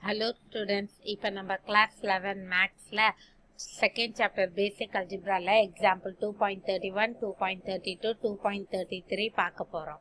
hello students இப்போ நம்ம class eleven மேக்ஸில் செகண்ட் சாப்டர் பேசிக் அல்ஜிப்ராவில் example two point thirty one two point thirty two two point thirty three பார்க்க போகிறோம்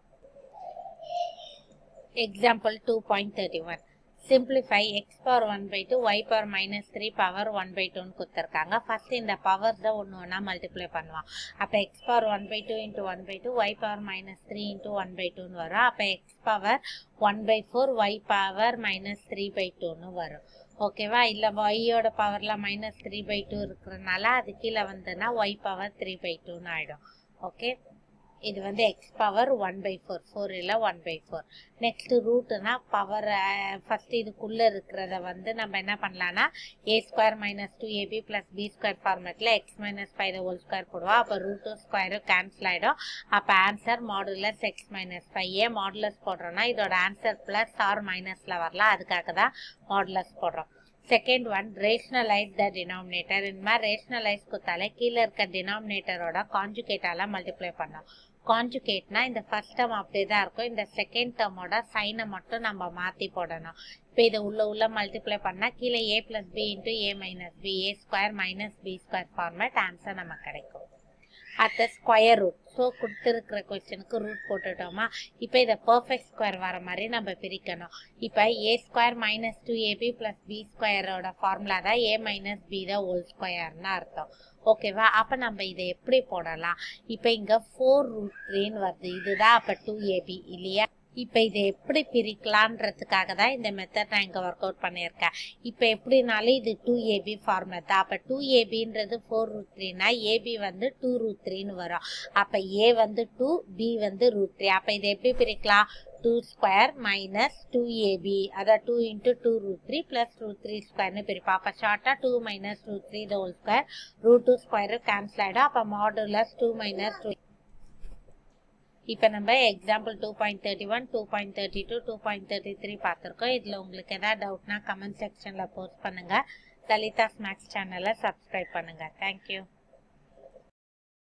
example two point thirty one simplify x power one by two y power minus three power one by டூன்னு கொடுத்துருக்காங்க first இந்த power தான் ஒன்று ஒன்றா multiply பண்ணுவான் அப்போ x power one by two into one by two y power minus three into one by டூன்னு வரும் அப்போ x power one by four y power minus three by டூன்னு வரும் ஓகேவா இல்லை ஒய்யோட பவரில் மைனஸ் த்ரீ பை டூ இருக்கிறனால அது கீழே வந்ததுன்னா ஒய் பவர் த்ரீ பை டூன்னு ஆகிடும் ஓகே இது வந்து x power one by four four இல்லை ஒன் பை ஃபோர் நெக்ஸ்ட் ரூட்டுனா பவர் ஃபர்ஸ்ட் இதுக்குள்ளே இருக்கிறத வந்து நம்ம என்ன பண்ணலாம்னா a square minus two a b plus b square ஃபார்மேட்டில் x minus five whole square போடுவோம் அப்போ ரூட்டு ஸ்கொயரும் கேன்சல் ஆகிடும் அப்போ answer modulus x minus five a modulus போடுறோம்னா இதோட ஆன்சர் ப்ளஸ் ஆர் மைனஸில் வரலாம் அதுக்காக தான் மாடுலஸ் போடுறோம் second one rationalize the denominator இந்த மாதிரி ரேஷனலைஸ் கொடுத்தாலே கீழே இருக்க டினாமினேட்டரோட கான்ஜுகேட்டால மல்டிப்ளை பண்ணோம் கான்ஜுகேட்னா இந்த ஃபர்ஸ்ட் டேர்ம் அப்படியே தான் இருக்கும் இந்த செகண்ட் டேர்மோட சைனை மட்டும் நம்ம மாற்றி போடணும் இப்போ இதை உள்ள உள்ள மல்டிப்ளை பண்ணால் கீழே a plus b into a minus b a square minus b square format answer நமக்கு கிடைக்கும் அட் ஸ்கொயர் ரூட் ஸோ கொடுத்துருக்கிற கொஸ்டினுக்கு ரூட் போட்டுட்டோமா இப்போ இதை பர்ஃபெக்ட் ஸ்கொயர் வர மாதிரி நம்ம பிரிக்கணும் இப்போ a square minus two a b plus b ஸ்கொயரோட ஃபார்முலா தான் ஏ மைனஸ் பி தான் ஹோல் ஸ்கொயர்னு அர்த்தம் ஓகேவா அப்போ நம்ம இதை எப்படி போடலாம் இப்போ இங்கே ஃபோர் ரூட் த்ரீன்னு வருது இதுதான் அப்போ டூ ஏபி இல்லையா இப்போ இதை எப்படி பிரிக்கலான்றதுக்காக தான் இந்த மெத்தட் நான் இங்கே ஒர்க் அவுட் பண்ணியிருக்கேன் இப்போ எப்படினாலும் இது டூ ஏபி ஃபார்மேட் தான் அப்போ டூ ஏபின்றது ஃபோர் ரூட் த்ரீனா ஏபி வந்து டூ ரூட் த்ரீன்னு வரும் அப்போ ஏ வந்து டூ பி வந்து ரூட் த்ரீ அப்போ இதை எப்படி பிரிக்கலாம் two square minus two a b அதான் two into two root three plus root த்ரீ ஸ்கொயர்னு பிரிப்போம் அப்போ ஷார்ட்டாக two minus root three whole square root two square cancel ஆகிடும் அப்போ மாடுலஸ் டூ மைனஸ் டூ இப்போ நம்ம example two point thirty one two point thirty two two point thirty three பார்த்துருக்கோம் இதில் உங்களுக்கு எதாவது டவுட்னா கமெண்ட் செக்ஷனில் போஸ்ட் பண்ணுங்கள் லலிதாஸ் மேக்ஸ் சேனலை சப்ஸ்கிரைப் பண்ணுங்கள் தேங்க்யூ